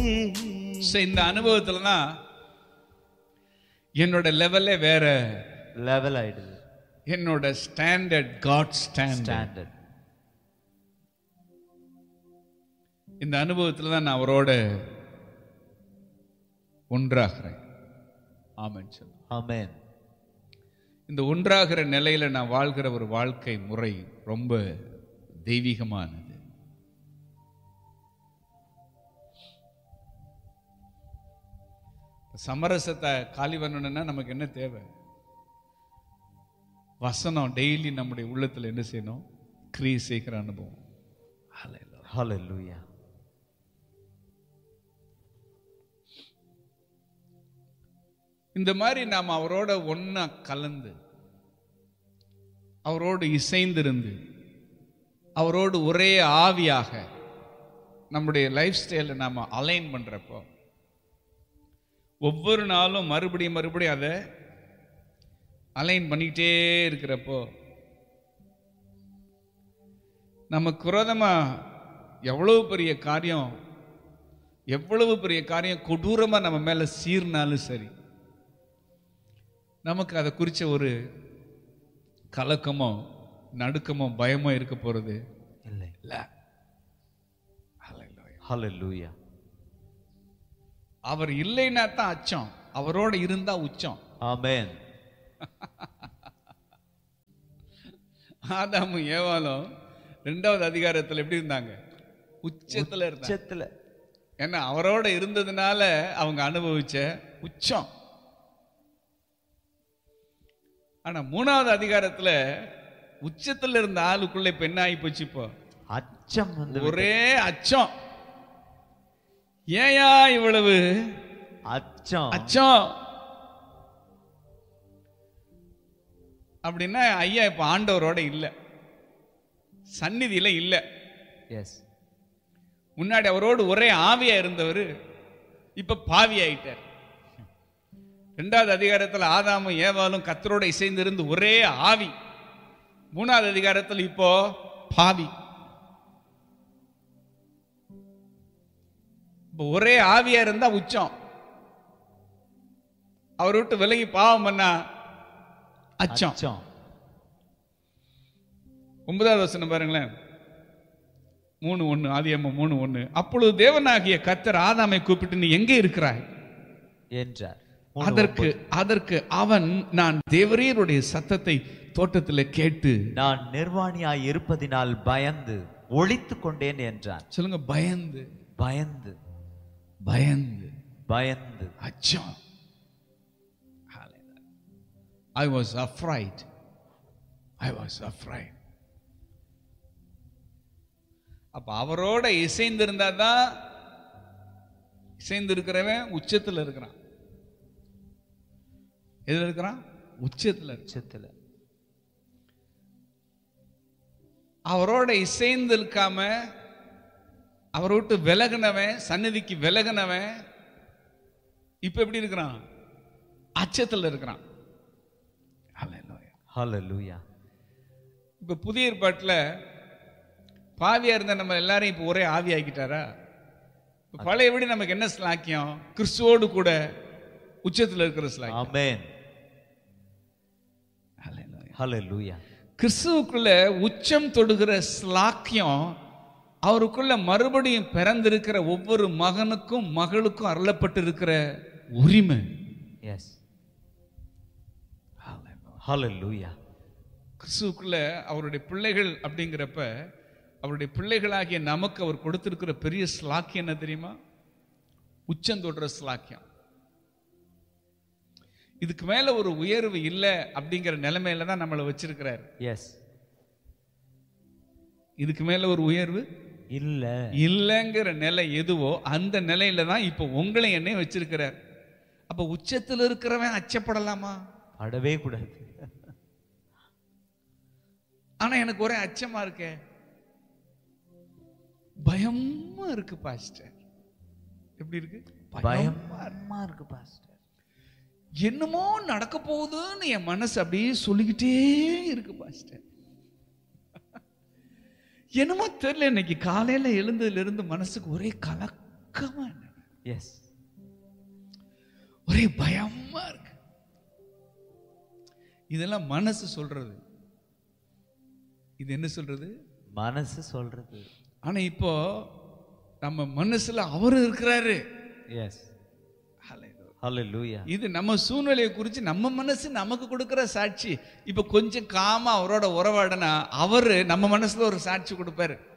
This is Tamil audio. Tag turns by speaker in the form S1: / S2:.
S1: So, இந்த அனுபவத்துல தான் என்னோட லெவலே வேற
S2: லெவல் ஆயிடுது
S1: என்னோட ஸ்டாண்டர்ட் காட் ஸ்டாண்டர்ட்
S2: ஸ்டாண்டர்ட்
S1: இந்த அனுபவத்துல தான் நான் அவரோட ஒன்றாகிறேன் ஆமென் சொல்லு
S2: ஆமென்
S1: இந்த ஒன்றாகிற நிலையில நான் வாழ்கிற ஒரு வாழ்க்கை முறை ரொம்ப தெய்வீகமானது சமரசத்தை காலி பண்ணணும்னா நமக்கு என்ன தேவை வசனம் டெய்லி நம்முடைய உள்ளத்துல என்ன செய்யணும் கிரியை செய்கிற அனுபவம் Hallelujah.
S2: ஹalleluya
S1: இந்த மாதிரி நாம் அவரோட ஒண்ணா கலந்து அவரோடு இசைந்திருந்து அவரோடு ஒரே ஆவியாக நம்முடைய லைஃப் ஸ்டைலை நாம் அலைன் பண்றப்போ ஒவ்வொரு நாளும் மறுபடியும் மறுபடியும் அதை அலைன் பண்ணிக்கிட்டே இருக்கிறப்போ நமக்கு விரோதமா எவ்வளவு பெரிய காரியம் எவ்வளவு பெரிய காரியம் கொடூரமா நம்ம மேல சீர்னாலும் சரி நமக்கு அதை குறிச்ச ஒரு கலக்கமோ நடுக்கமோ பயமோ இருக்க போறது
S2: இல்லை
S1: இல்ல Hallelujah.
S2: ஹalleluya
S1: அவர் இல்லைன்னா தான் அச்சம் அவரோட இருந்தா உச்சம்
S2: ஆமென்
S1: ஆதாமும் ஏவாலும் ரெண்டாவது அதிகாரத்துல எப்படி இருந்தாங்க உச்சத்துல இருந்தாங்க
S2: உச்சத்துல
S1: ஏன்னா அவரோட இருந்ததுனால அவங்க அனுபவிச்ச உச்சம் ஆனா மூணாவது அதிகாரத்துல உச்சத்துல இருந்த ஆளுக்குள்ள இப்ப என்ன ஆகி போச்சு இப்போ
S2: அச்சம் வந்து
S1: ஒரே அச்சம் ஏயா இவ்வளவு
S2: அச்சம்
S1: அச்சம் அப்படின்னா ஐயா இப்ப ஆண்டவரோட இல்ல சந்நிதியில இல்ல
S2: எஸ்
S1: முன்னாடி அவரோடு ஒரே ஆவியா இருந்தவர் இப்ப பாவி ஆயிட்டார் ரெண்டாவது அதிகாரத்துல ஆதாமும் ஏவாலும் கத்தரோட இசைந்திருந்து ஒரே ஆவி மூணாவது அதிகாரத்துல இப்போ பாவி இப்போ ஒரே ஆவியா இருந்தா உச்சம் அவர் விட்டு விலகி பாவம் பண்ணா அச்சம்
S2: அச்சம்
S1: ஒன்பதாவது வசனம் பாருங்களேன் மூணு ஒண்ணு ஆதியம்ம மூணு ஒண்ணு அப்பொழுது தேவனாகிய கத்தர் ஆதாமை கூப்பிட்டு நீ எங்கே இருக்கிறாய்
S2: என்றார் மூணு
S1: அதற்கு அதற்கு அவன் நான் தேவரீருடைய சத்தத்தை தோட்டத்தில் கேட்டு
S2: நான் நிர்வாணியாய் இருப்பதினால் பயந்து ஒளித்துக் கொண்டேன் என்றான்
S1: சொல்லுங்க பயந்து
S2: பயந்து
S1: பயந்து
S2: பயந்து
S1: அச்சம் I was afraid I was afraid அப்ப அவரோட இசைந்திருந்தா தான் இசைந்து இருக்கிறவன் உச்சத்துல இருக்கிறான் எதுல இருக்கிறான் உச்சத்துல இருக்கான்.
S2: உச்சத்துல
S1: அவரோட இசைந்து இருக்காம அவரை விட்டு விலகுனவன் சந்நிதிக்கு விலகுனவன் இப்ப எப்படி இருக்கிறான் அச்சத்துல இருக்கிறான் Hallelujah.
S2: ஹalleluya
S1: இப்ப புதிய ஏற்பாட்டுல பாவியா இருந்த நம்ம எல்லாரையும் இப்ப ஒரே ஆவி ஆக்கிட்டாரா இப்ப பழையபடி நமக்கு என்ன ஸ்லாக்கியம் கிறிஸ்துவோடு கூட உச்சத்துல இருக்கிற ஸ்லாக்கியம்
S2: ஆமென்
S1: Hallelujah.
S2: ஹalleluya
S1: கிறிஸ்துவுக்குள்ள உச்சம் தொடுகிற ஸ்லாக்கியம் அவருக்குள்ள மறுபடியும் பிறந்திருக்கிற ஒவ்வொரு மகனுக்கும் மகளுக்கும் அருளப்பட்டிருக்கிற உரிமை
S2: எஸ் ஹalleluya
S1: கிறிஸ்துவுக்குள்ள அவருடைய பிள்ளைகள் அப்படிங்கிறப்ப அவருடைய பிள்ளைகளாகிய நமக்கு அவர் கொடுத்திருக்கிற பெரிய ஸ்லாக்கியம் என்ன தெரியுமா உச்சம் தொடுற ஸ்லாக்கியம் இதுக்கு மேல ஒரு உயர்வு இல்லை அப்படிங்கிற நிலைமையில தான் நம்மளை வச்சிருக்கிறாரு
S2: எஸ்
S1: இதுக்கு மேல ஒரு உயர்வு
S2: இல்ல
S1: இல்லைங்கிற நிலை எதுவோ அந்த நிலையில தான் இப்போ உங்களை என்னையும் வச்சிருக்கிறார் அப்ப உச்சத்தில் இருக்கிறவன் அச்சப்படலாமா
S2: படவே கூடாது
S1: ஆனா எனக்கு ஒரே அச்சமா இருக்கே பயமா இருக்கு பாஸ்டர் எப்படி இருக்கு
S2: பயமா இருக்கு பாஸ்டர்
S1: என்னமோ நடக்க போகுதுன்னு என் மனசு அப்படியே சொல்லிக்கிட்டே இருக்கு பாஸ்டர் என்னமோ தெரியல இன்னைக்கு காலையில எழுந்ததுல இருந்து மனசுக்கு ஒரே கலக்கமா என்ன
S2: எஸ்
S1: ஒரே பயமா இருக்கு இதெல்லாம் மனசு சொல்றது இது என்ன சொல்றது
S2: மனசு சொல்றது
S1: ஆனா இப்போ நம்ம மனசுல அவரும் இருக்கிறாரு
S2: எஸ் ஹalleluya
S1: இது நம்ம சூழ்நிலையை குறித்து நம்ம மனசு நமக்கு கொடுக்கிற சாட்சி இப்போ கொஞ்சம் காமா அவரோட உறவாடனா அவரு நம்ம மனசுல ஒரு சாட்சி கொடுப்பாரு